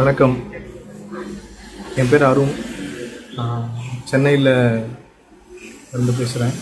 வணக்கம் என் பேர் அருண் சென்னையில் இருந்து பேசுகிறேன்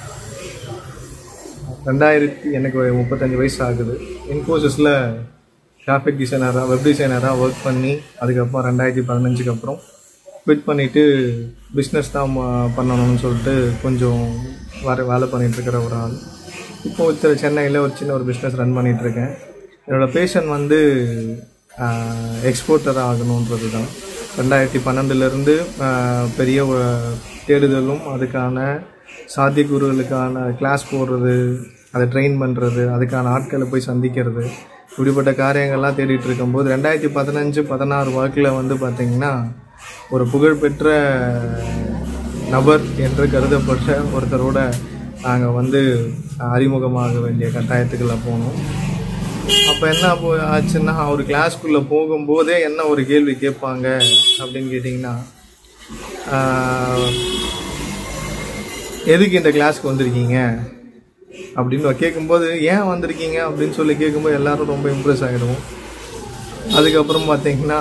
ரெண்டாயிரத்தி எனக்கு முப்பத்தஞ்சு வயசு ஆகுது இன்ஃபோசிஸில் கிராஃபிக் டிசைனராக வெப் டிசைனராக ஒர்க் பண்ணி அதுக்கப்புறம் ரெண்டாயிரத்தி பதினஞ்சுக்கு அப்புறம் குவிட் பண்ணிவிட்டு பிஸ்னஸ் தான் ம- பண்ணணும்னு சொல்லிட்டு கொஞ்சம் வர வேலை பண்ணிட்டு இருக்கிற ஒரு ஆள் இப்போ ஒருத்தர் சென்னையில் ஒரு சின்ன ஒரு பிஸ்னஸ் ரன் பண்ணிகிட்ருக்கேன் என்னோடய பேஷன் வந்து எக்ஸ்போர்ட்டர் ஆகணுன்றது தான் ரெண்டாயிரத்தி பன்னெண்டுலேருந்து பெரிய ஒரு தேடுதலும் அதுக்கான சாத்தியக்கூறுகளுக்கான கிளாஸ் போடுறது அதை ட்ரெயின் பண்ணுறது அதுக்கான ஆட்களை போய் சந்திக்கிறது இப்படிப்பட்ட காரியங்கள்லாம் தேடிட்டு இருக்கும்போது ரெண்டாயிரத்தி பதினஞ்சு பதினாறு வாக்கில் வந்து பார்த்திங்கன்னா ஒரு புகழ்பெற்ற நபர் என்று கருதப்பட்ட ஒருத்தரோட நாங்கள் வந்து அறிமுகமாக வேண்டிய கட்டாயத்துக்குள்ள போனோம் அப்போ என்ன போ ஆச்சுன்னா அவர் கிளாஸ்க்குள்ளே போகும்போதே என்ன ஒரு கேள்வி கேட்பாங்க அப்படின்னு கேட்டிங்கன்னா ஆஹ், எதுக்கு இந்த கிளாஸ்க்கு வந்திருக்கீங்க அப்படின்னு கேட்கும்போது ஏன் வந்திருக்கீங்க அப்படின்னு சொல்லி கேட்கும்போது எல்லாரும் ரொம்ப இம்ப்ரெஸ் ஆகிடுவோம் அதுக்கப்புறம் பார்த்தீங்கன்னா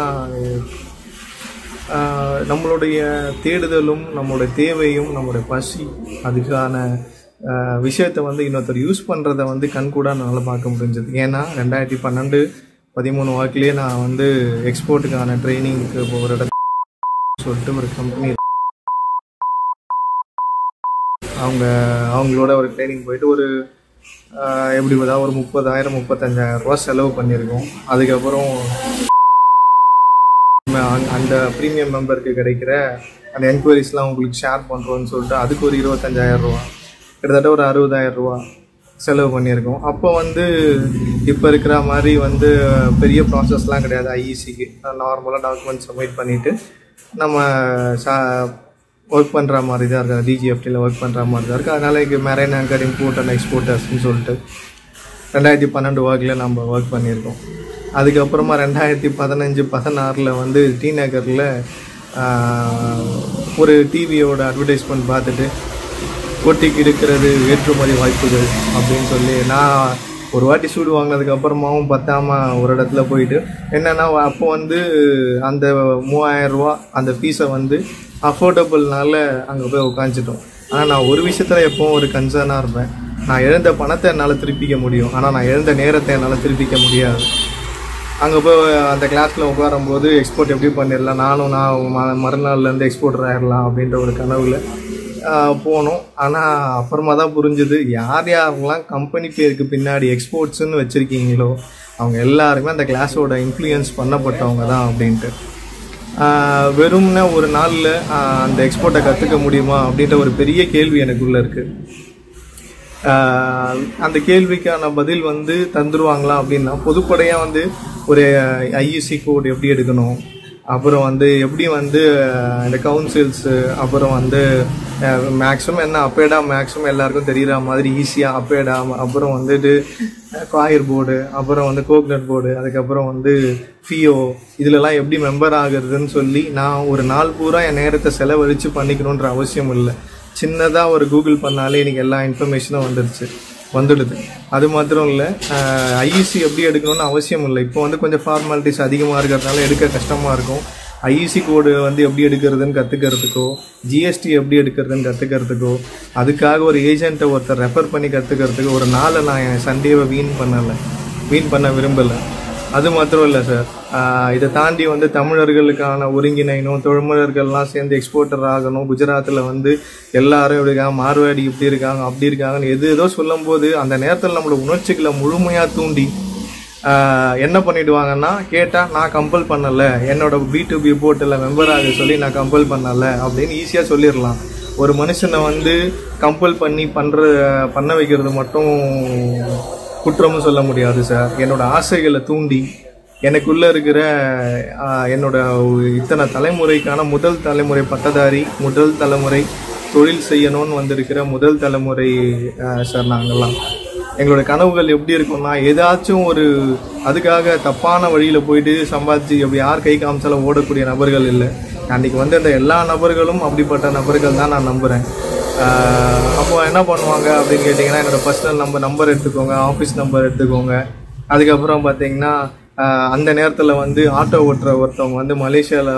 ஆஹ், நம்மளுடைய தேடுதலும் நம்மளுடைய தேவையும் நம்மளுடைய பசி அதுக்கான ஆஹ், விஷயத்தை வந்து இன்னொருத்தர் யூஸ் பண்ணுறத வந்து கண்கூட என்னால் பார்க்க முடிஞ்சது ஏன்னா ரெண்டாயிரத்தி பன்னெண்டு பதிமூணு வாக்கிலேயே நான் வந்து எக்ஸ்போர்ட்டுக்கான ட்ரைனிங்க்கு போகிற இடத்துல சொல்லிட்டு ஒரு கம்பெனி அவங்க அவங்களோட ஒரு ட்ரைனிங் போயிட்டு ஒரு ஆஹ், எப்படி பார்த்தா ஒரு முப்பதாயிரம் முப்பத்தஞ்சாயிரம் ரூபா செலவு பண்ணியிருக்கோம் அதுக்கப்புறம் ம- அந்த- அந்த ப்ரீமியம் மெம்பருக்கு கிடைக்கிற அந்த என்கொயரிஸ்லாம் உங்களுக்கு ஷேர் பண்ணுறோன்னு சொல்லிட்டு அதுக்கு ஒரு இருபத்தஞ்சாயிரம் ரூபா கிட்டத்தட்ட ஒரு அறுபதாயிரம் ரூபா செலவு பண்ணியிருக்கோம் அப்போ வந்து இப்போ இருக்கிற மாதிரி வந்து பெரிய ப்ராசஸ்லாம் கிடையாது ஐஇசிக்கு நார்மலாக டாக்குமெண்ட் சப்மிட் பண்ணிவிட்டு நம்ம சா ஒர்க் பண்ணுற மாதிரி தான் இருக்குது டிஜிஎஃப்டியில் ஒர்க் பண்ணுற மாதிரி தான் இருக்குது அதனால் இங்கே மெரைன் ஆங்கர் இம்போர்ட் அண்ட் எக்ஸ்போர்ட்டர்ஸ்னு சொல்லிட்டு ரெண்டாயிரத்தி பன்னெண்டு வாக்கில் நம்ம ஒர்க் பண்ணியிருக்கோம் அதுக்கப்புறமா ரெண்டாயிரத்தி பதினஞ்சு பதினாறில் வந்து டி நகரில் ஒரு டிவியோட அட்வர்டைஸ்மெண்ட் பார்த்துட்டு ஒட்டிக்கு இருக்கிறது ஏற்றுமதி வாய்ப்புகள் அப்படின்னு சொல்லி நான் ஒரு வாட்டி சூடு வாங்கினதுக்கு அப்புறமாவும் பத்தாம ஒரு இடத்துல போயிட்டு என்னன்னா அப்போ வந்து அந்த மூவாயிரம் ரூபா அந்த ஃபீஸை வந்து அஃபோர்டபுள்னால அங்கே போய் உட்காந்துட்டோம் ஆனால் நான் ஒரு விஷயத்தில் எப்பவும் ஒரு கன்சர்னாக இருப்பேன் நான் இழந்த பணத்தை என்னால் திருப்பிக்க முடியும் ஆனால் நான் இழந்த நேரத்தை என்னால் திருப்பிக்க முடியாது அங்கே போய் அந்த கிளாஸில் உட்காரும்போது எக்ஸ்போர்ட் எப்படி பண்ணிடலாம் நானும் நான் ம- மறுநாள்லேருந்து எக்ஸ்போர்ட்டர் ஆயிடலாம் அப்படின்ற ஒரு கனவுல ஆஹ், போனோம் ஆனால் அப்புறமா தான் புரிஞ்சுது யார் யாரெல்லாம் கம்பெனி பேருக்கு பின்னாடி எக்ஸ்போர்ட்ஸ்னு வச்சுருக்கீங்களோ அவங்க எல்லாருமே அந்த கிளாஸோட இன்ஃப்ளூயன்ஸ் பண்ணப்பட்டவங்க தான் அப்படின்ட்டு ஆஹ், வெறும்னே ஒரு நாளில் அந்த எக்ஸ்போர்ட்டை கற்றுக்க முடியுமா அப்படின்ற ஒரு பெரிய கேள்வி எனக்குள்ளே இருக்குது ஆஹ் அந்த கேள்விக்கான பதில் வந்து தந்துருவாங்களா அப்படின்னா பொதுப்படையாக வந்து ஒரு ஐஇசி கோட் எப்படி எடுக்கணும் அப்புறம் வந்து எப்படி வந்து ஆஹ் இந்த கவுன்சில்ஸு அப்புறம் வந்து மேக்ஸிமம் என்ன அப்பேடா மேக்ஸிமம் எல்லாருக்கும் தெரிகிற மாதிரி ஈஸியாக அப்பேடா அப்புறம் வந்துட்டு காயர் போர்டு அப்புறம் வந்து கோக்னட் போர்டு அதுக்கப்புறம் வந்து ஃபியோ இதுலலாம் எப்படி மெம்பர் ஆகுறதுன்னு சொல்லி நான் ஒரு நாள் பூரா என் நேரத்தை செலவழித்து பண்ணிக்கணுன்ற அவசியம் இல்லை சின்னதாக ஒரு கூகுள் பண்ணாலே இன்னைக்கு எல்லா இன்ஃபர்மேஷனும் வந்துடுச்சு வந்துடுது அது மாத்திரம் இல்லை ஐஇசி எப்படி எடுக்கணும்னு அவசியம் இல்லை இப்போ வந்து கொஞ்சம் ஃபார்மாலிட்டிஸ் அதிகமாக இருக்கிறதுனால எடுக்க கஷ்டமாக இருக்கும் ஐஇசி கோடு வந்து எப்படி எடுக்கிறதுன்னு கற்றுக்கிறதுக்கோ ஜிஎஸ்டி எப்படி எடுக்கிறதுன்னு கற்றுக்கிறதுக்கோ அதுக்காக ஒரு ஏஜென்ட்டை ஒருத்தர் ரெஃபர் பண்ணி கற்றுக்கிறதுக்கு ஒரு நாளை நான் என் சண்டேவை வீண் பண்ணலை வீண் பண்ண விரும்பலை அது மாத்திரம் இல்லை சார் ஆஹ் இதை தாண்டி வந்து தமிழர்களுக்கான ஒருங்கிணைணும் தமிழர்கள்லாம் சேர்ந்து எக்ஸ்போர்ட்டர் ஆகணும் குஜராத்தில் வந்து எல்லாரும் இப்படி இருக்காங்க மார்வாடி இப்படி இருக்காங்க அப்படி இருக்காங்கன்னு எது ஏதோ சொல்லும்போது அந்த நேரத்தில் நம்மளோட உணர்ச்சிகளை முழுமையாக தூண்டி ஆஹ் என்ன பண்ணிடுவாங்கன்னா கேட்டால் நான் கம்பல் பண்ணலை என்னோட பி டு பி போர்ட்டில் மெம்பர் ஆக சொல்லி நான் கம்பல் பண்ணலை அப்படின்னு ஈஸியாக சொல்லிடலாம் ஒரு மனுஷனை வந்து கம்பல் பண்ணி பண்ணுற பண்ண வைக்கிறது மட்டும் குற்றமும் சொல்ல முடியாது சார் என்னோட ஆசைகளை தூண்டி எனக்குள்ள இருக்கிற ஆஹ், என்னோட இத்தனை தலைமுறைக்கான முதல் தலைமுறை பட்டதாரி முதல் தலைமுறை தொழில் செய்யணும்னு வந்திருக்கிற முதல் தலைமுறை ஆஹ், சார் நாங்கள்லாம் எங்களோட கனவுகள் எப்படி இருக்கும்னா ஏதாச்சும் ஒரு அதுக்காக தப்பான வழியில் போயிட்டு சம்பாதிச்சு அப்படி யார் கை காமிச்சாலும் ஓடக்கூடிய நபர்கள் இல்லை அன்னைக்கு வந்து அந்த எல்லா நபர்களும் அப்படிப்பட்ட நபர்கள் தான் நான் நம்புகிறேன் அப்போ என்ன பண்ணுவாங்க அப்படின்னு கேட்டிங்கன்னா என்னோட பர்சனல் நம்பர் நம்பர் எடுத்துக்கோங்க ஆஃபீஸ் நம்பர் எடுத்துக்கோங்க அதுக்கப்புறம் பார்த்தீங்கன்னா ஆஹ் அந்த நேரத்தில் வந்து ஆட்டோ ஓட்டுற ஒருத்தவங்க வந்து மலேசியாவில்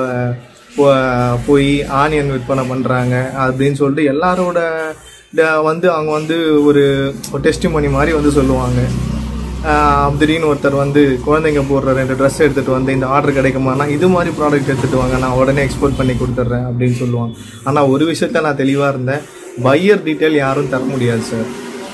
போய் ஆனியன் விற்பனை பண்ணுறாங்க அப்படின்னு சொல்லிட்டு எல்லாரோட ட- வந்து அவங்க வந்து ஒரு டெஸ்டிமோனி மாதிரி வந்து சொல்லுவாங்க ஆஹ் திடீர்னு ஒருத்தர் வந்து குழந்தைங்க போடுற ரெண்டு ட்ரெஸ் எடுத்துகிட்டு வந்து இந்த ஆர்டர் கிடைக்குமானா இது மாதிரி ப்ராடக்ட் எடுத்துகிட்டு வாங்க நான் உடனே எக்ஸ்போர்ட் பண்ணி கொடுத்துட்றேன் அப்படின்னு சொல்லுவாங்க ஆனால் ஒரு விஷயத்த நான் தெளிவாக இருந்தேன் பையர் டீட்டெயில் யாரும் தர முடியாது சார்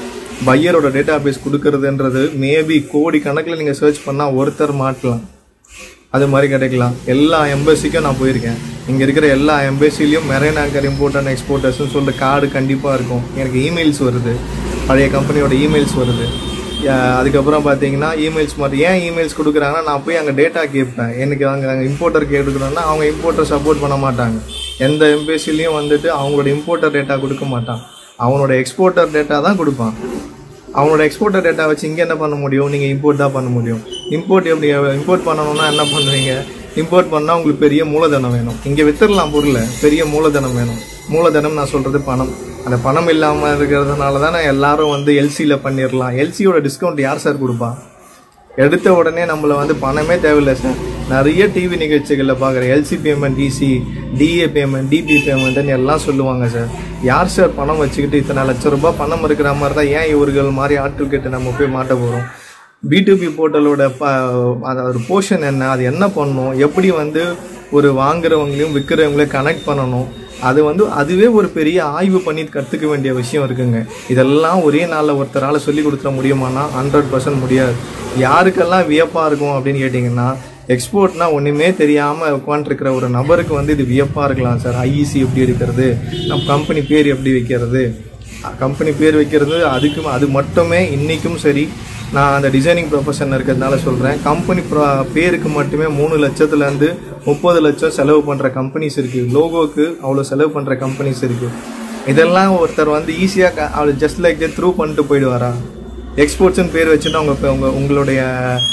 பையரோட டேட்டா பேஸ் கொடுக்கறதுன்றது மேபி கோடி கணக்கில் நீங்கள் சர்ச் பண்ணால் ஒருத்தர் மாட்டலாம் அது மாதிரி கிடைக்கலாம் எல்லா எம்பசிக்கும் நான் போயிருக்கேன் இங்கே இருக்கிற எல்லா எம்பசிலையும் மெரைன் ஆங்கர் இம்போர்ட் அண்ட் எக்ஸ்போர்ட்டர்ஸ்னு சொல்லிட்டு கார்டு கண்டிப்பாக இருக்கும் எனக்கு இமெயில்ஸ் வருது பழைய கம்பெனியோட இமெயில்ஸ் வருது அஹ் அதுக்கப்புறம் பார்த்தீங்கன்னா இமெயில்ஸ் மாதிரி ஏன் இமெயில்ஸ் கொடுக்குறாங்கன்னா நான் போய் அங்கே டேட்டா கேட்பேன் எனக்கு அங்கே அங்கே இம்போர்ட்டர் கேட்டுக்கணும்னா அவங்க இம்போர்ட்டர் சப்போர்ட் பண்ண மாட்டாங்க எந்த எம்பசிலையும் வந்துட்டு அவங்களோட இம்போர்ட்டர் டேட்டா கொடுக்க மாட்டான் அவனோட எக்ஸ்போர்ட்டர் டேட்டா தான் கொடுப்பான் அவனோட எக்ஸ்போர்ட்டர் டேட்டா வச்சு இங்கே என்ன பண்ண முடியும் நீங்கள் இம்போர்ட் தான் பண்ண முடியும் இம்போர்ட் எப்படி இம்போர்ட் பண்ணணும்னா என்ன பண்ணுவீங்க இம்போர்ட் பண்ணால் உங்களுக்கு பெரிய மூலதனம் வேணும் இங்கே வித்துடலாம் பொருளை பெரிய மூலதனம் வேணும் மூலதனம் நான் சொல்கிறது பணம் அந்த பணம் இல்லாமல் இருக்கிறதுனால தானே எல்லாரும் வந்து எல்சியில் பண்ணிடலாம் எல்சியோட டிஸ்கவுண்ட் யார் சார் கொடுப்பா எடுத்த உடனே நம்மள வந்து பணமே தேவையில்லை சார் நிறைய டிவி நிகழ்ச்சிகளில் பார்க்குற LC payment DC DA payment DP பேமெண்ட்னு எல்லாம் சொல்லுவாங்க சார் யார் சார் பணம் வச்சுக்கிட்டு இத்தனை லட்ச ரூபாய் பணம் இருக்கிற மாதிரி தான் ஏன் இவர்கள் மாதிரி ஆட்கள் கிட்ட நம்ம போய் மாட்ட போகிறோம் பிடிபி போர்ட்டலோட ப அது ஒரு போர்ஷன் என்ன அது என்ன பண்ணணும் எப்படி வந்து ஒரு வாங்குறவங்களையும் விற்கிறவங்களையும் கனெக்ட் பண்ணணும் அது வந்து அதுவே ஒரு பெரிய ஆய்வு பண்ணி கற்றுக்க வேண்டிய விஷயம் இருக்குங்க இதெல்லாம் ஒரே நாளில் ஒருத்தரால் சொல்லி கொடுத்துட முடியுமானா ஹண்ட்ரட் பர்சன்ட் முடியாது யாருக்கெல்லாம் வியப்பாக இருக்கும் அப்படின்னு கேட்டிங்கன்னா எக்ஸ்போர்ட்னா ஒன்றுமே தெரியாமல் உட்காந்துருக்கிற ஒரு நபருக்கு வந்து இது வியப்பாக இருக்கலாம் சார் ஐஇசி எப்படி எடுக்கிறது நம்ம கம்பெனி பேர் எப்படி வைக்கிறது கம்பெனி பேர் வைக்கிறது அதுக்கு அது மட்டுமே இன்றைக்கும் சரி நான் அந்த டிசைனிங் ப்ரொஃபஷன் இருக்கிறதுனால சொல்கிறேன் கம்பெனி பேருக்கு மட்டுமே மூணு லட்சத்துலேருந்து முப்பது லட்சம் செலவு பண்ணுற கம்பெனிஸ் இருக்குது லோகோக்கு அவ்வளோ செலவு பண்ணுற கம்பெனிஸ் இருக்குது இதெல்லாம் ஒருத்தர் வந்து ஈஸியாக அவர் ஜஸ்ட் லைக் த்ரூ பண்ணிட்டு போயிடுவாரா எக்ஸ்போர்ட்ஸ்னு பேர் வச்சுட்டு அவங்க இப்ப உங்க உங்களுடைய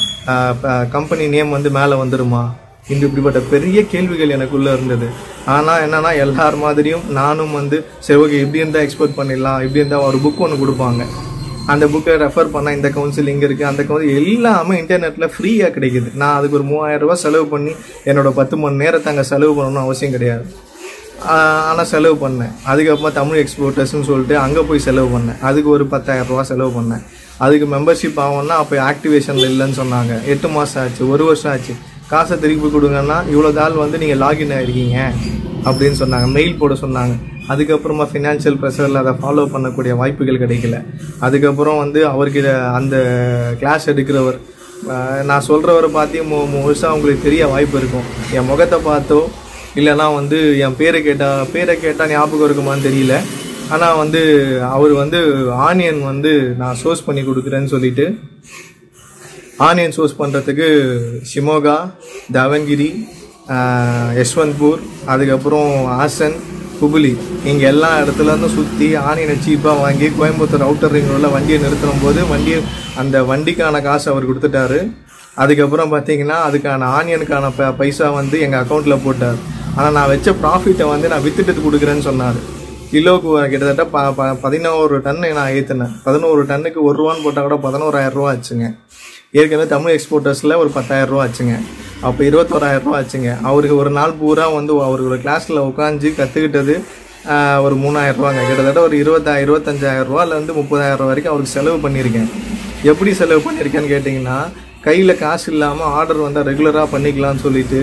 கம்பெனி நேம் வந்து மேலே வந்துருமா இந்த இப்படிப்பட்ட பெரிய கேள்விகள் எனக்குள்ள இருந்தது ஆனால் என்னன்னா எல்லார் மாதிரியும் நானும் வந்து சரி ஓகே இப்படி இருந்தால் எக்ஸ்போர்ட் பண்ணிடலாம் இப்படி இருந்தால் ஒரு புக் ஒன்று கொடுப்பாங்க அந்த புக்கை ரெஃபர் பண்ணால் இந்த கவுன்சில் இங்கே இருக்குது அந்த கவுன்சில் எல்லாமே இன்டர்நெட்டில் ஃப்ரீயாக கிடைக்குது நான் அதுக்கு ஒரு மூவாயிரம் ரூபாய் செலவு பண்ணி என்னோட பத்து மணி நேரத்தை அங்கே செலவு பண்ணணும்னு அவசியம் கிடையாது ஆனால் செலவு பண்ணேன் அதுக்கப்புறமா தமிழ் எக்ஸ்போர்ட்டர்ஸ்னு சொல்லிட்டு அங்கே போய் செலவு பண்ணேன் அதுக்கு ஒரு பத்தாயிரம் ரூபா செலவு பண்ணேன் அதுக்கு மெம்பர்ஷிப் ஆகும்னா அப்போ ஆக்டிவேஷனில் இல்லைன்னு சொன்னாங்க எட்டு மாதம் ஆச்சு ஒரு வருஷம் ஆச்சு காசை திருப்பி கொடுங்கன்னா இவ்வளோ நாள் வந்து நீங்கள் லாகின் ஆகிருக்கீங்க அப்படின்னு சொன்னாங்க மெயில் போட சொன்னாங்க அதுக்கப்புறமா ஃபினான்ஷியல் ப்ரெஷரில் அதை ஃபாலோ பண்ணக்கூடிய வாய்ப்புகள் கிடைக்கல அதுக்கப்புறம் வந்து அவர்கிட்ட அந்த கிளாஸ் எடுக்கிறவர் ஆஹ் நான் சொல்கிறவரை பார்த்து மு முழுசாக உங்களுக்கு தெரிய வாய்ப்பு இருக்கும் என் முகத்தை பார்த்தோ இல்லைன்னா வந்து என் பேரை கேட்டால் பேரை கேட்டால் ஞாபகம் இருக்குமான்னு தெரியல ஆனால் வந்து அவர் வந்து ஆனியன் வந்து நான் சோர்ஸ் பண்ணி கொடுக்குறேன்னு சொல்லிட்டு ஆனியன் சோர்ஸ் பண்ணுறதுக்கு ஷிமோகா தாவன்கிரி ஆஹ் யஷ்வந்த்பூர் அதுக்கப்புறம் ஆசன் குபுலி இங்கே எல்லா இடத்துல இருந்தும் சுற்றி ஆனியனை சீப்பாக வாங்கி கோயம்புத்தூர் அவுட்டர் ரிங் ரோடில் வண்டியை நிறுத்தும் போது வண்டி அந்த வண்டிக்கான காசு அவர் கொடுத்துட்டாரு அதுக்கப்புறம் பார்த்தீங்கன்னா அதுக்கான ஆனியனுக்கான ப பைசா வந்து எங்கள் அக்கௌண்ட்டில் போட்டார் ஆனால் நான் வச்ச ப்ராஃபிட்டை வந்து நான் வித்துட்டு கொடுக்குறேன்னு சொன்னார் கிலோவுக்கு கிட்டத்தட்ட ப ப பதினோரு டன்னு நான் ஏற்றினேன் பதினோரு டன்னுக்கு ஒரு ரூபான்னு போட்டால் கூட பதினோராயிரம் ரூபா ஆச்சுங்க ஏற்கனவே தமிழ் எக்ஸ்போர்ட்டர்ஸில் ஒரு பத்தாயிரம் ரூபா ஆச்சுங்க அப்போ இருபத்தோராயிரம் ரூபா ஆச்சுங்க அவருக்கு ஒரு நாள் பூரா வந்து அவரோட கிளாஸில் உட்காந்து கற்றுக்கிட்டது ஒரு மூணாயிரம் ரூபாங்க கிட்டத்தட்ட ஒரு இருபத்தாயிரம் இருபத்தஞ்சாயிரம் ரூபாலேருந்து முப்பதாயிரம் ரூபா வரைக்கும் அவருக்கு செலவு பண்ணியிருக்கேன் எப்படி செலவு பண்ணியிருக்கேன்னு கேட்டிங்கன்னா கையில் காசு இல்லாமல் ஆர்டர் வந்தால் ரெகுலராக பண்ணிக்கலாம்னு சொல்லிட்டு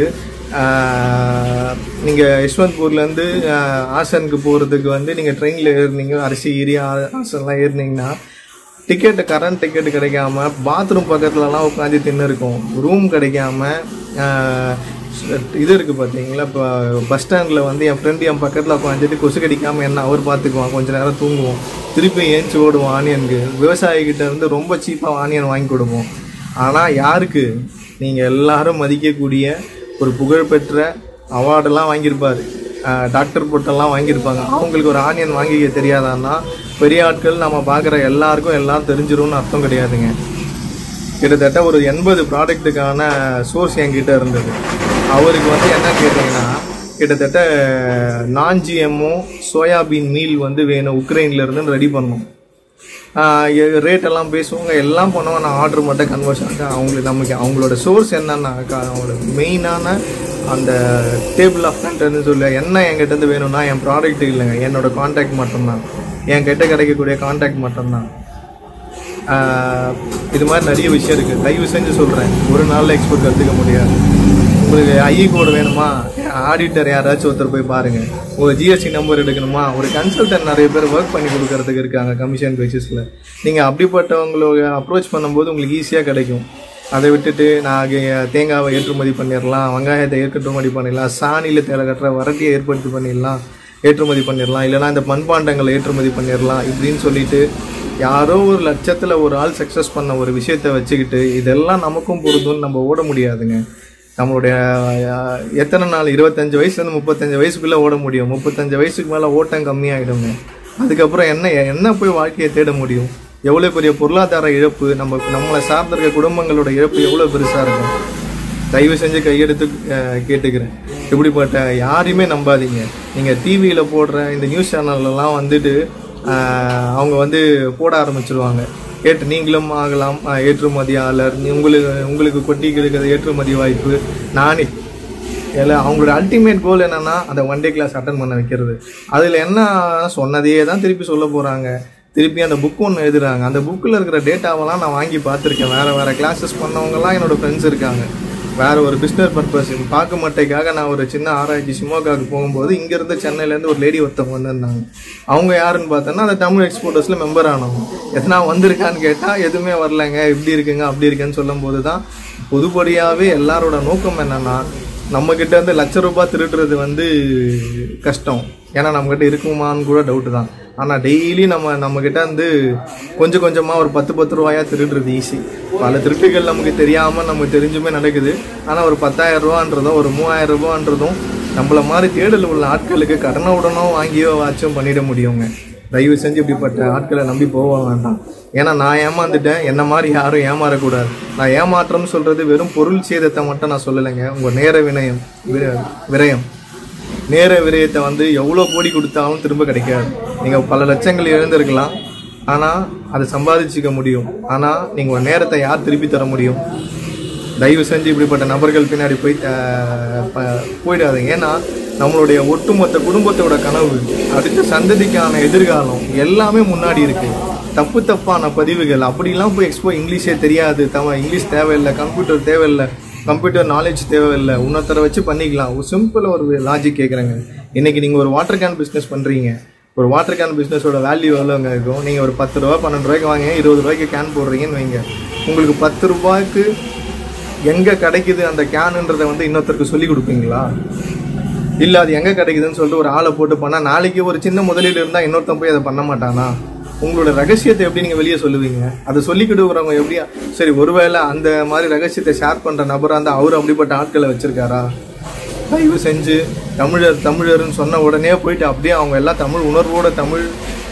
நீங்கள் யஷ்வந்த்பூர்லேருந்து ஆசனுக்கு போகிறதுக்கு வந்து நீங்கள் ட்ரெயினில் ஏறினீங்க அரிசி ஏறி ஆ- ஆசன்லாம் ஏறினீங்கன்னா டிக்கெட்டு கரண்ட் டிக்கெட் கிடைக்காம பாத்ரூம் பக்கத்துலலாம் உட்காந்து தின்னு இருக்கும் ரூம் கிடைக்காம ஆஹ், இது இருக்குது பார்த்தீங்களா இப்போ பஸ் ஸ்டாண்டில் வந்து என் ஃப்ரெண்டு என் பக்கத்தில் உட்காந்துட்டு கொசு கடிக்காமல் என்ன அவர் பார்த்துக்குவான் கொஞ்ச நேரம் தூங்குவோம் திருப்பி ஏஞ்சி ஓடுவோம் ஆனியனுக்கு விவசாயிகிட்ட இருந்து ரொம்ப சீப்பாக ஆனியன் வாங்கி கொடுப்போம் ஆனால் யாருக்கு நீங்கள் எல்லாரும் மதிக்கக்கூடிய ஒரு புகழ்பெற்ற அவார்டெல்லாம் வாங்கியிருப்பாரு ஆஹ் டாக்டர் பொட்டெல்லாம் வாங்கியிருப்பாங்க அவங்களுக்கு ஒரு ஆனியன் வாங்கிக்க தெரியாதான்னா பெரிய ஆட்கள் நம்ம பார்க்குற எல்லாருக்கும் எல்லாம் தெரிஞ்சிரும்னு அர்த்தம் கிடையாதுங்க கிட்டத்தட்ட ஒரு எண்பது ப்ராடக்ட்டுக்கான சோர்ஸ் என்கிட்ட இருந்தது அவருக்கு வந்து என்ன கேட்டிங்கன்னா கிட்டத்தட்ட நான் ஜிஎம்ஓ சோயாபீன் மீல் வந்து வேணும் உக்ரைன்ல இருந்து ரெடி பண்ணோம் ரேட் எல்லாம் பேசுவாங்க எல்லாம் பண்ணுவாங்க நான் ஆர்டர் மட்டும் கன்வர்ஷன் அவங்களுக்கு நமக்கு அவங்களோட சோர்ஸ் என்னன்னாக்கா அவங்களோட மெயினான அந்த டேபிள் ஆஃப் கண்டென்ட்னு சொல்லி என்ன என்கிட்ட இருந்து வேணும்னா என் ப்ராடக்ட் இல்லைங்க என்னோட காண்டாக்ட் மட்டும்தான் என் கிட்ட கிடைக்கக்கூடிய காண்டாக்ட் மட்டும்தான் ஆஹ் இது மாதிரி நிறைய விஷயம் இருக்குது தயவு செஞ்சு சொல்கிறேன் ஒரு நாளில் எக்ஸ்போர்ட் கற்றுக்க முடியாது உங்களுக்கு ஐஇ கோடு வேணுமா ஆடிட்டர் யாராச்சும் ஒருத்தர் போய் பாருங்கள் உங்கள் ஜிஎஸ்டி நம்பர் எடுக்கணுமா ஒரு கன்சல்டன்ட் நிறைய பேர் ஒர்க் பண்ணி கொடுக்கறதுக்கு இருக்காங்க கமிஷன் பேசிஸில் நீங்கள் அப்படிப்பட்டவங்கள அப்ரோச் பண்ணும்போது உங்களுக்கு ஈஸியாக கிடைக்கும் அதை விட்டுட்டு நான் கே- தேங்காவை ஏற்றுமதி பண்ணிடலாம் வெங்காயத்தை ஏற்றுமதி பண்ணிடலாம் சாணியில் தேவை கட்டுற வரட்டியை ஏற்படுத்தி பண்ணிடலாம் ஏற்றுமதி பண்ணிடலாம் இல்லைனா இந்த மண்பாண்டங்களை ஏற்றுமதி பண்ணிடலாம் இப்படின்னு சொல்லிட்டு யாரோ ஒரு லட்சத்தில் ஒரு ஆள் சக்ஸஸ் பண்ண ஒரு விஷயத்தை வச்சுக்கிட்டு இதெல்லாம் நமக்கும் பொருந்தும்னு நம்ம ஓட முடியாதுங்க நம்மளுடைய அஹ், எத்தனை நாள் இருபத்தஞ்சு வயசுலேருந்து முப்பத்தஞ்சு வயசுக்குள்ளே ஓட முடியும் முப்பத்தஞ்சு வயசுக்கு மேலே ஓட்டம் கம்மியாகிடுங்க அதுக்கப்புறம் என்ன என்ன போய் வாழ்க்கையை தேட முடியும் எவ்வளோ பெரிய பொருளாதார இழப்பு நம்ம நம்மளை சார்ந்திருக்க குடும்பங்களோட இழப்பு எவ்வளோ பெருசாக இருக்கும் தயவு செஞ்சு கையெடுத்து அஹ், கேட்டுக்கிறேன் இப்படிப்பட்ட யாரையுமே நம்பாதீங்க நீங்கள் டிவியில் போடுற இந்த நியூஸ் சேனல்லலாம் வந்துட்டு அஹ், அவங்க வந்து போட ஆரம்பிச்சிருவாங்க ஏற்று நீங்களும் ஆகலாம் அஹ், ஏற்றுமதியாளர் நீ- உங்களுக்கு உங்களுக்கு கொட்டி கிடைக்கிற ஏற்றுமதி வாய்ப்பு நானே இல்லை அவங்களோட அல்டிமேட் கோல் என்னன்னா அந்த ஒன் டே கிளாஸ் அட்டன் பண்ண வைக்கிறது அதில் என்ன சொன்னதையே தான் திருப்பி சொல்ல போகிறாங்க திருப்பி அந்த புக் ஒன்று எழுதுறாங்க அந்த புக்கில் இருக்கிற டேட்டாவெல்லாம் நான் வாங்கி பார்த்துருக்கேன் வேறு வேறு கிளாஸஸ் பண்ணவங்கலாம் என்னோட ஃப்ரெண்ட்ஸ் இருக்காங்க வேற ஒரு பிஸ்னஸ் பர்பஸ் பார்க்க மட்டைக்காக நான் ஒரு சின்ன ஆராய்ச்சி சிமோகாவுக்கு போகும்போது இங்கேருந்து சென்னையிலேருந்து ஒரு லேடி ஒருத்தவங்க வந்திருந்தாங்க அவங்க யாருன்னு பார்த்தோன்னா அந்த தமிழ் எக்ஸ்போர்ட்டர்ஸில் மெம்பர் ஆனவங்க எத்தனா வந்திருக்கான்னு கேட்டால் எதுவுமே வரலங்க இப்படி இருக்குங்க அப்படி இருக்குன்னு சொல்லும்போது தான் பொதுப்படியாகவே எல்லாரோட நோக்கம் என்னன்னா நம்ம கிட்ட இருந்து லட்ச ரூபாய் திருடுறது வந்து கஷ்டம் ஏன்னா நம்ம கிட்ட இருக்குமான்னு கூட டவுட் தான் ஆனால் டெய்லி நம்ம நம்ம கிட்ட இருந்து கொஞ்சம் கொஞ்சமாக ஒரு பத்து பத்து ரூபாயா திருடுறது ஈஸி பல திருட்டுகள் நமக்கு தெரியாமல் நமக்கு தெரிஞ்சுமே நடக்குது ஆனால் ஒரு பத்தாயிரம் ரூபான்றதும் ஒரு மூவாயிரம் ரூபான்றதும் நம்மள மாதிரி தேடல் உள்ள ஆட்களுக்கு கடனை உடனும் வாங்கியோ வாச்சும் பண்ணிட முடியுங்க தயவு செஞ்சு இப்படிப்பட்ட ஆட்களை நம்பி போக வேண்டாம் ஏன்னா நான் ஏமாந்துட்டேன் என்ன மாதிரி யாரும் ஏமாறக்கூடாது நான் ஏமாற்றம்னு சொல்றது வெறும் பொருள் சேதத்தை மட்டும் நான் சொல்லலைங்க உங்க நேர வினயம் விர- விரயம் நேர விரயத்தை வந்து எவ்வளோ கோடி கொடுத்தாலும் திரும்ப கிடைக்காது நீங்கள் பல லட்சங்கள் இழந்திருக்கலாம் ஆனால் அதை சம்பாதிச்சுக்க முடியும் ஆனால் நீங்கள் உங்கள் நேரத்தை யார் திருப்பி தர முடியும் தயவு செஞ்சு இப்படிப்பட்ட நபர்கள் பின்னாடி போய் அஹ், ப- போயிடாதீங்க ஏன்னா நம்மளுடைய ஒட்டுமொத்த குடும்பத்தோட கனவு அடுத்த சந்ததிக்கான எதிர்காலம் எல்லாமே முன்னாடி இருக்கு தப்பு தப்பான பதிவுகள் அப்படிலாம் போய் எக்ஸ்போ இங்கிலீஷே தெரியாது தவ இங்கிலீஷ் தேவையில்லை கம்ப்யூட்டர் தேவையில்லை கம்ப்யூட்டர் நாலேஜ் தேவையில்லை இன்னொருத்தரை வச்சு பண்ணிக்கலாம் ஒரு சிம்பிள் ஒரு லாஜிக் கேட்குறேங்க இன்னைக்கு நீங்கள் ஒரு வாட்டர் கேன் பிஸ்னஸ் பண்ணுறீங்க ஒரு வாட்டர் கேன் பிஸ்னஸோட வேல்யூ எவ்வளோங்க இருக்கும் நீங்கள் ஒரு பத்து ரூபா பன்னெண்டு ரூபாய்க்கு வாங்க இருபது ரூபாய்க்கு கேன் போடுறீங்கன்னு வைங்க உங்களுக்கு பத்து ரூபாய்க்கு எங்கே கிடைக்குது அந்த கேனுன்றதை வந்து இன்னொருத்தருக்கு சொல்லி கொடுப்பீங்களா இல்லை அது எங்கே கிடைக்குதுன்னு சொல்லிட்டு ஒரு ஆளை போட்டு பண்ணால் நாளைக்கு ஒரு சின்ன முதலீடு இருந்தால் இன்னொருத்தன் போய் அதை பண்ண மாட்டானா உங்களோட ரகசியத்தை எப்படி நீங்கள் வெளியே சொல்லுவீங்க அதை சொல்லி கொடுக்குறவங்க எப்படியா சரி ஒருவேளை அந்த மாதிரி ரகசியத்தை ஷேர் பண்ணுற நபராக இருந்தால் அவர் அப்படிப்பட்ட ஆட்களை வச்சிருக்காரா தயவு செஞ்சு தமிழர் தமிழர்னு சொன்ன உடனே போயிட்டு அப்படியே அவங்க எல்லாம் தமிழ் உணர்வோட தமிழ்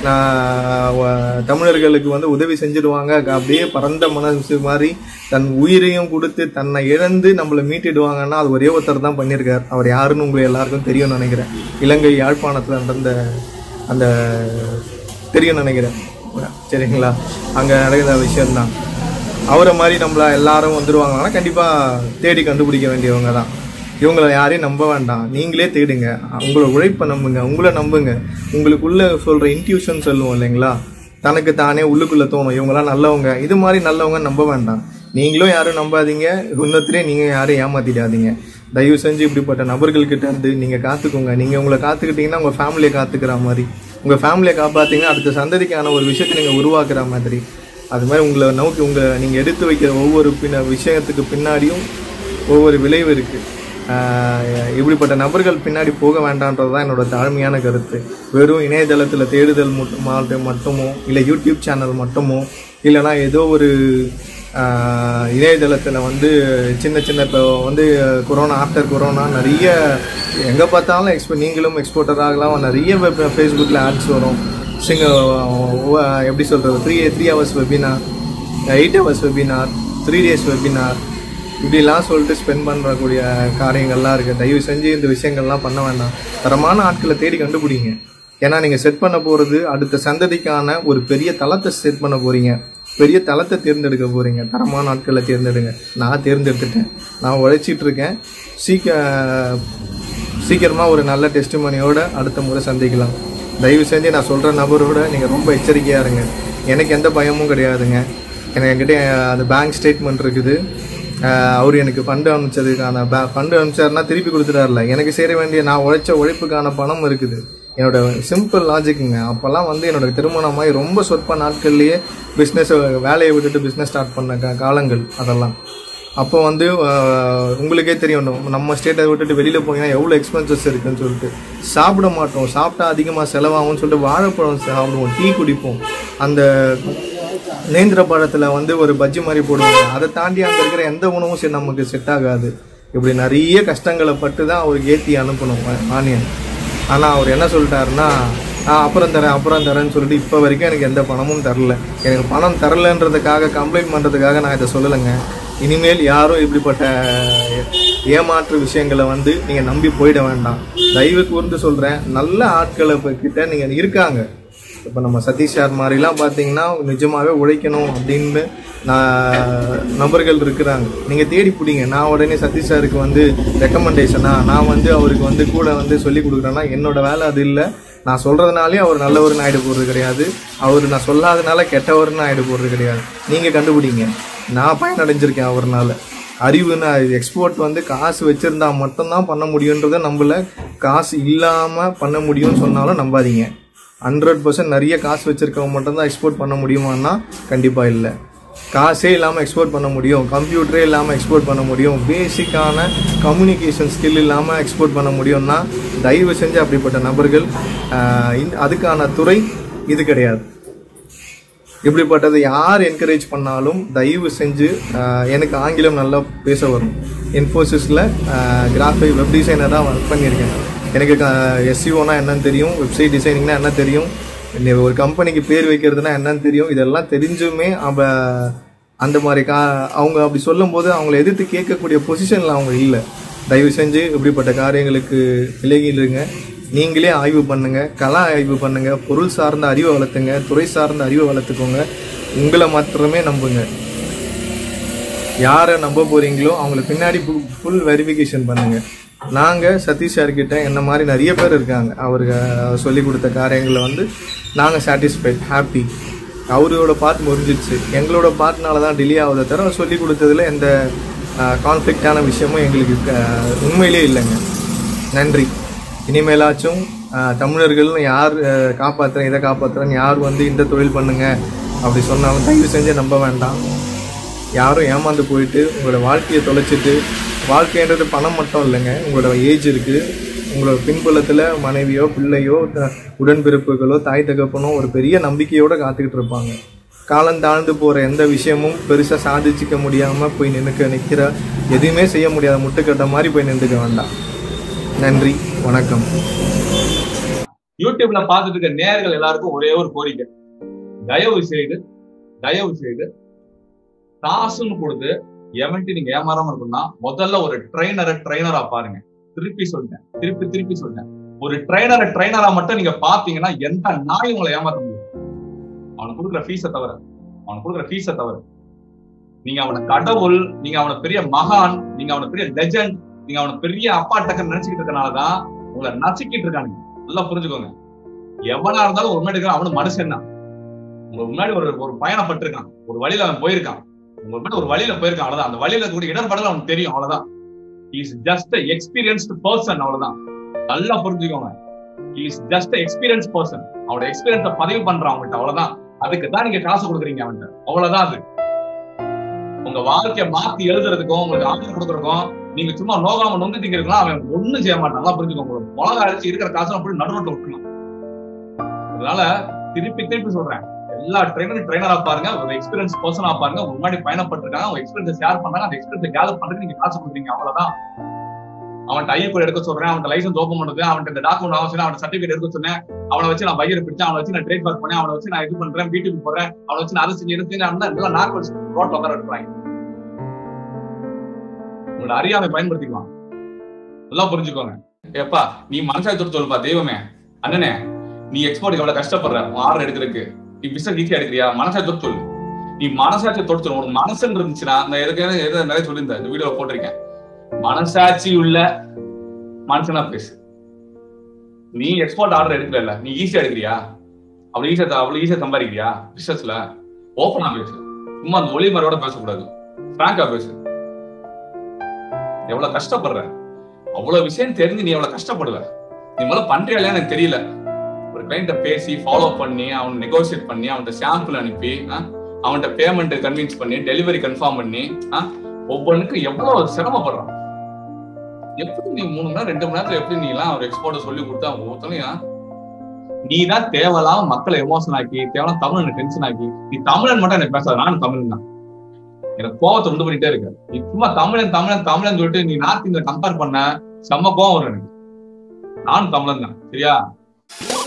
ஆஹ், வ- தமிழர்களுக்கு வந்து உதவி செஞ்சிடுவாங்க அப்படியே பரந்த மனசு மாதிரி தன் உயிரையும் கொடுத்து தன்னை இழந்து நம்மளை மீட்டிடுவாங்கன்னா அது ஒரே ஒருத்தர் தான் பண்ணியிருக்கார் அவர் யாருன்னு உங்களுக்கு எல்லாருக்கும் தெரியும்னு நினைக்கிறேன் இலங்கை யாழ்ப்பாணத்தில் நடந்த அந்த தெரியும் நினைக்கிறேன் சரிங்களா அங்கே நடக்கிற விஷயம்தான் அவரை மாதிரி நம்மள எல்லாரும் வந்துருவாங்கன்னா கண்டிப்பாக தேடி கண்டுபிடிக்க வேண்டியவங்க தான் இவங்களை யாரையும் நம்ப வேண்டாம் நீங்களே தேடுங்க உங்களோட உழைப்பை நம்புங்க உங்களை நம்புங்க உங்களுக்குள்ள சொல்கிற இன்ட்யூஷன் சொல்லுவோம் இல்லைங்களா தனக்கு தானே உள்ளுக்குள்ளே தோணும் இவங்களாம் நல்லவங்க இது மாதிரி நல்லவங்க நம்ப வேண்டாம் நீங்களும் யாரும் நம்பாதீங்க இன்னொருத்தரே நீங்கள் யாரும் ஏமாத்திடாதீங்க தயவு செஞ்சு இப்படிப்பட்ட நபர்கள்கிட்ட இருந்து நீங்கள் காத்துக்கோங்க நீங்கள் உங்களை காத்துக்கிட்டீங்கன்னா உங்கள் ஃபேமிலியை காத்துக்கிற மாதிரி உங்கள் ஃபேமிலியை காப்பாற்றிங்கன்னா அடுத்த சந்ததிக்கான ஒரு விஷயத்தை நீங்கள் உருவாக்குற மாதிரி அது மாதிரி உங்களை நோக்கி உங்கள் நீங்கள் எடுத்து வைக்கிற ஒவ்வொரு பின்ன விஷயத்துக்கு பின்னாடியும் ஒவ்வொரு விளைவு இருக்குது இப்படிப்பட்ட நபர்கள் பின்னாடி போக வேண்டான்றது தான் என்னோட தாழ்மையான கருத்து வெறும் இணையதளத்தில் தேடுதல் மட்டும் மாட்டு- மட்டுமோ இல்லை யூடியூப் சேனல் மட்டுமோ இல்லைனா ஏதோ ஒரு ஆஹ், இணையதளத்தில் வந்து சின்ன சின்ன இப்போ வந்து கொரோனா ஆஃப்டர் கொரோனா நிறைய எங்கே பார்த்தாலும் எக்ஸ்போ நீங்களும் எக்ஸ்போர்ட்டர் ஆகலாம் நிறைய ஃபேஸ்புக்கில் ஆட்ஸ் வரும் சிங்க எப்படி சொல்கிறது three three hours webinar eight hours webinar three days webinar இப்படிலாம் சொல்லிட்டு ஸ்பெண்ட் பண்ணக்கூடிய காரியங்கள்லாம் இருக்குது தயவு செஞ்சு இந்த விஷயங்கள்லாம் பண்ண வேண்டாம் தரமான ஆட்களை தேடி கண்டுபிடிங்க ஏன்னா நீங்க செட் பண்ண போறது அடுத்த சந்ததிக்கான ஒரு பெரிய தளத்தை செட் பண்ண போறீங்க பெரிய தளத்தை தேர்ந்தெடுக்க போறீங்க தரமான ஆட்களை தேர்ந்தெடுங்க நான் தேர்ந்தெடுத்துட்டேன் நான் உழைச்சிட்டு இருக்கேன் சீக்க சீக்கிரமா ஒரு நல்ல டெஸ்டிமனியோட அடுத்த முறை சந்திக்கலாம் தயவு செஞ்சு நான் சொல்ற நபரோட நீங்க ரொம்ப எச்சரிக்கையா இருங்க எனக்கு எந்த பயமும் கிடையாதுங்க எனக்கு என்கிட்ட அந்த பேங்க் ஸ்டேட்மெண்ட் இருக்குது ஆஹ் அவர் எனக்கு ஃபண்டு அனுப்பிச்சதுக்கான ஃபண்டு அனுப்பிச்சாருன்னா திருப்பி கொடுத்துட்டாருல எனக்கு சேர வேண்டிய நான் உழைச்ச உழைப்புக்கான பணம் இருக்குது என்னோட சிம்பிள் லாஜிக்குங்க அப்போல்லாம் வந்து என்னோட திருமணமாகி ரொம்ப சொற்ப நாட்கள்லேயே பிஸ்னஸ் வேலையை விட்டுட்டு பிஸ்னஸ் ஸ்டார்ட் பண்ண கா- காலங்கள் அதெல்லாம் அப்போ வந்து ஆஹ், உங்களுக்கே தெரியும் நம்ம- நம்ம ஸ்டேட்டை விட்டுட்டு வெளியில் போனீங்கன்னா எவ்வளோ எக்ஸ்பென்சஸ் இருக்குன்னு சொல்லிட்டு சாப்பிட மாட்டோம் சாப்பிட்டா அதிகமாக செலவாகும்னு சொல்லிட்டு வாழைப்பழம் சாப்பிடுவோம் டீ குடிப்போம் அந்த நேந்திர பழத்தில் வந்து ஒரு பஜ்ஜி மாதிரி போடுவாங்க அதை தாண்டி அங்கே இருக்கிற எந்த உணவும் சரி நமக்கு செட் ஆகாது இப்படி நிறைய கஷ்டங்களை பட்டு தான் அவருக்கு ஏற்றி அனுப்பணும் ஆனியன் ஆனால் அவர் என்ன சொல்லிட்டாருன்னா நான் அப்புறம் தரேன் அப்புறம் தரேன்னு சொல்லிட்டு இப்போ வரைக்கும் எனக்கு எந்த பணமும் தரல எனக்கு பணம் தரலன்றதுக்காக கம்ப்ளைண்ட் பண்ணுறதுக்காக நான் இதை சொல்லலைங்க இனிமேல் யாரும் இப்படிப்பட்ட ஏமாற்று விஷயங்களை வந்து நீங்கள் நம்பி போயிட வேண்டாம் தயவு கூர்ந்து சொல்கிறேன் நல்ல ஆட்களை இப்ப கிட்ட நீங்கள் இருக்காங்க இப்போ நம்ம சதீஷ் சார் மாதிரிலாம் பார்த்தீங்கன்னா நிஜமாவே உழைக்கணும் அப்படின்னு நான் நபர்கள் இருக்கிறாங்க நீங்கள் தேடி பிடிங்க நான் உடனே சதீஷ் சாருக்கு வந்து ரெக்கமெண்டேஷனா நான் வந்து அவருக்கு வந்து கூட வந்து சொல்லி கொடுக்குறேன்னா என்னோட வேலை அது இல்லை நான் சொல்கிறதுனாலே அவர் நல்லவர்னு ஆகிட போகிறது கிடையாது அவர் நான் சொல்லாதனால கெட்டவர்னு ஆகிட போகிறது கிடையாது நீங்கள் கண்டுபிடிங்க நான் பயனடைஞ்சிருக்கேன் அவர்னால அறிவுனா எக்ஸ்போர்ட் வந்து காசு வச்சிருந்தா மட்டும்தான் பண்ண முடியுன்றதை நம்பல காசு இல்லாமல் பண்ண முடியும்னு சொன்னாலும் நம்பாதீங்க ஹண்ட்ரட் பர்சன்ட் நிறைய காசு வச்சிருக்கவங்க மட்டும்தான் எக்ஸ்போர்ட் பண்ண முடியுமான்னா கண்டிப்பாக இல்லை காசே இல்லாமல் எக்ஸ்போர்ட் பண்ண முடியும் கம்ப்யூட்டரே இல்லாமல் எக்ஸ்போர்ட் பண்ண முடியும் பேசிக்கான கம்யூனிகேஷன் ஸ்கில் இல்லாமல் எக்ஸ்போர்ட் பண்ண முடியும்னா தயவு செஞ்சு அப்படிப்பட்ட நபர்கள் ஆஹ், இந்த- அதுக்கான துறை இது கிடையாது இப்படிப்பட்டதை யார் என்கரேஜ் பண்ணாலும் தயவு செஞ்சு ஆஹ், எனக்கு ஆங்கிலம் நல்லா பேச வரும் இன்ஃபோசிஸில் கிராஃபிக் வெப் டிசைனராக ஒர்க் பண்ணியிருக்கேன் எனக்கு எஸ்சிஓனா என்னன்னு தெரியும் வெப்சைட் டிசைனிங்னா என்ன தெரியும் இந்த ஒரு கம்பெனிக்கு பேர் வைக்கிறதுனா என்னன்னு தெரியும் இதெல்லாம் தெரிஞ்சுமே அவ அந்த மாதிரி கா அவங்க அப்படி சொல்லும்போது அவங்கள எதிர்த்து கேட்கக்கூடிய பொசிஷனில் அவங்க இல்லை தயவு செஞ்சு இப்படிப்பட்ட காரியங்களுக்கு விலகிடுங்க நீங்களே ஆய்வு பண்ணுங்க கலா ஆய்வு பண்ணுங்க பொருள் சார்ந்த அறிவை வளர்த்துங்க துறை சார்ந்த அறிவை வளர்த்துக்கோங்க உங்களை மாத்திரமே நம்புங்க யாரை நம்ப போறீங்களோ அவங்கள பின்னாடி ஃபுல் வெரிஃபிகேஷன் பண்ணுங்க நாங்க சதீஷ் சார் கிட்ட என்ன மாதிரி நிறைய பேர் இருக்காங்க அவருக்கு சொல்லி கொடுத்த காரியங்களை வந்து நாங்க சாட்டிஸ்ஃபைட் ஹாப்பி அவரோட பார்ட் முடிஞ்சிடுச்சு எங்களோட பார்ட்னால தான் டிலே ஆகுதே தவிர அவர் சொல்லி கொடுத்ததுல எந்த கான்ஃப்ளிக்டான விஷயமும் எங்களுக்கு அஹ், உண்மையிலே இல்லைங்க நன்றி இனிமேலாச்சும் ஆஹ், தமிழர்கள்னு யார் ஆஹ், காப்பாத்துறேன் இதை காப்பாத்துறேன்னு யார் வந்து இந்த தொழில் பண்ணுங்க அப்படி சொன்னாலும் தயவு செஞ்சு நம்ப வேண்டாம் யாரும் ஏமாந்து போயிட்டு உங்களோட வாழ்க்கையை தொலைச்சிட்டு வாழ்க்கைன்றது பணம் மட்டும் இல்லைங்க உங்களோட ஏஜ் இருக்குது உங்களோட பின்புலத்தில் மனைவியோ பிள்ளையோ த- உடன்பிறப்புகளோ தாய் தகப்பனோ ஒரு பெரிய நம்பிக்கையோட காத்துக்கிட்டு இருப்பாங்க காலம் தாழ்ந்து போகிற எந்த விஷயமும் பெருசாக சாதிச்சிக்க முடியாமல் போய் நின்னுக்க நிற்கிற எதுவுமே செய்ய முடியாத முட்டுக்கட்ட மாதிரி போய் நின்றுக்க வேண்டாம் நன்றி வணக்கம் யூடியூப்ல பார்த்துட்டு இருக்க நேர்கள் எல்லாருக்கும் ஒரே ஒரு கோரிக்கை தயவு செய்து தயவு செய்து காசுன்னு கொடுத்து எவன்ட்டு நீங்க ஏமாறாம இருக்கணும்னா முதல்ல ஒரு ட்ரைனரை ட்ரைனரா பாருங்க திருப்பி சொல்லிட்டேன் திருப்பி திருப்பி சொல்லிட்டேன் ஒரு ட்ரைனரை ட்ரைனரா மட்டும் நீங்க பாத்தீங்கன்னா எந்த நாயும் உங்களை ஏமாத்த முடியும் அவனுக்கு கொடுக்குற ஃபீஸை தவிர அவனுக்கு கொடுக்குற ஃபீஸை தவிர நீங்க அவனை கடவுள் நீங்க அவனை பெரிய மகான் நீங்க அவனை பெரிய லெஜண்ட் நீங்க அவனை பெரிய அப்பா டக்கர் நினைச்சுக்கிட்டு இருக்கனாலதான் உங்களை நசுக்கிட்டு இருக்கானுங்க நல்லா புரிஞ்சுக்கோங்க எவனா இருந்தாலும் ஒரு முன்னாடி அவனு மனுஷன் தான் உங்க முன்னாடி ஒரு ஒரு பயணப்பட்டிருக்கான் ஒரு வழியில அவன் போயிருக்கான் உங்க முன்னாடி ஒரு வழியில போயிருக்கான் அவ்வளவுதான் அந்த வழியில கூடிய இடர்படல அவனுக்கு தெரியும் அவ்வளவுதான் இஸ் ஜஸ்ட் எக்ஸ்பீரியன்ஸ்டு பர்சன் அவ்வளவுதான் நல்லா புரிஞ்சுக்கோங்க இஸ் ஜஸ்ட் எக்ஸ்பீரியன்ஸ் பர்சன் அவனோட எக்ஸ்பீரியன்ஸ பதிவு பண்றான் அவன்கிட்ட அவ்வளவுதான் அதுக்கு தான் நீங்க காசு கொடுக்குறீங்க அவன்கிட்ட அவ்வளவுதான் அது உங்க வாழ்க்கைய மாத்தி எழுதுறதுக்கும் உங்களுக்கு ஆதரவு கொடுக்கறதுக்கும் நீங்க சும்மா நோகாம நொந்து திங்கிறதுலாம் அவன் ஒண்ணும் செய்ய மாட்டான் நல்லா புரிஞ்சுக்கோங்க ஒரு மிளகா அரைச்சு இருக்கிற காசு அப்படி நடுரோட்ல விட்டுணும் அதனால திருப்பி திருப்பி சொல்றேன் எல்லா ட்ரைனரும் ட்ரைனரா பாருங்க ஒரு எக்ஸ்பீரியன்ஸ் பர்சனா பாருங்க ஒரு முன்னாடி பயணப்பட்டிருக்காங்க அவங்க எக்ஸ்பீரியன்ஸ் ஷேர் பண்ணாங்க அந்த எக்ஸ்பீரியன்ஸ் கேதர் பண்றதுக்கு நீங்க காசு கொடுக்குறீங்க அவ்வளவுதான் அவன் ஐ கூட எடுக்க சொல்றேன் அவன் லைசன்ஸ் ஓப்பன் பண்றது அவன் இந்த டாக்குமெண்ட் வாங்க சொன்னேன் அவன் சர்டிபிகேட் எடுக்க சொன்னேன் அவனை வச்சு நான் பையர் பிடிச்சேன் அவனை வச்சு நான் ட்ரேட் மார்க் பண்ணேன் அவனை வச்சு நான் இது பண்றேன் வீட்டுக்கு போறேன் அவனை வச்சு நான் அதை செஞ்சு எடுத்து எல்லாம் நார்மல் ரோட்ல உட்கார எடுக்கிறாங்க உங்களோட அறியாமை பயன்படுத்திக்கலாம் நல்லா புரிஞ்சுக்கோங்க ஏப்பா நீ மனசாய் தொட்டு சொல்லுப்பா தெய்வமே அண்ணனே நீ எக்ஸ்போர்ட் எவ்வளவு கஷ்டப்படுற ஆர்டர் எடுக்கிறதுக்கு நீ பிசினஸ் ஈஸியா எடுக்கிறியா மனசாட்சி தொட்டு சொல்லு நீ மனசாட்சி தொட்டு சொல்லு உனக்கு மனசுன்னு இருந்துச்சுன்னா அந்த எதுக்கு எது நிறைய சொல்லியிருந்தேன் இந்த வீடியோ போட்டிருக்கேன் மனசாட்சி உள்ள மனுஷனா பேசு நீ எக்ஸ்போர்ட் ஆர்டர் எடுக்கல நீ ஈஸியா எடுக்கிறியா அவ்வளவு ஈஸியா அவ்வளவு ஈஸியா சம்பாதிக்கிறியா பிசினஸ்ல ஓப்பனா பேசு சும்மா அந்த ஒளி மறையோட பேசக்கூடாது பிராங்கா பேசு எவ்வளவு கஷ்டப்படுற அவ்வளவு விஷயம் தெரிஞ்சு நீ எவ்வளவு கஷ்டப்படுவ நீ முதல்ல பண்றியா இல்லையா எனக்கு தெரியல ஒரு கிளைண்ட பேசி ஃபாலோ பண்ணி அவன் நெகோசியேட் பண்ணி அவன்கிட்ட சாம்பிள் அனுப்பி அவன்கிட்ட பேமெண்ட் கன்வின்ஸ் பண்ணி டெலிவரி கன்ஃபார்ம் பண்ணி ஒவ்வொன்றுக்கும் எவ்வளவு சிரமப்படுறான் எப்படி நீ மூணு மணி நேரம் ரெண்டு மணி நேரத்துல எப்படி நீ எல்லாம் ஒரு எக்ஸ்போர்ட் சொல்லி கொடுத்தா ஒவ்வொருத்தனையும் நீ தான் தேவையில்லாம மக்களை எமோஷன் ஆக்கி தேவையான தமிழன் டென்ஷன் ஆக்கி நீ தமிழன் மட்டும் எனக்கு பேசாத நானும் தமிழன் தான் எனக்கு கோவத்தை உண்டு பண்ணிட்டே இருக்க நீ சும்மா தமிழன் தமிழன் தமிழன் சொல்லிட்டு நீ நார்த் இந்தியா கம்பேர் பண்ண செம்ம கோவம் வரும் எனக்கு நானும் தமிழன் தான் சரியா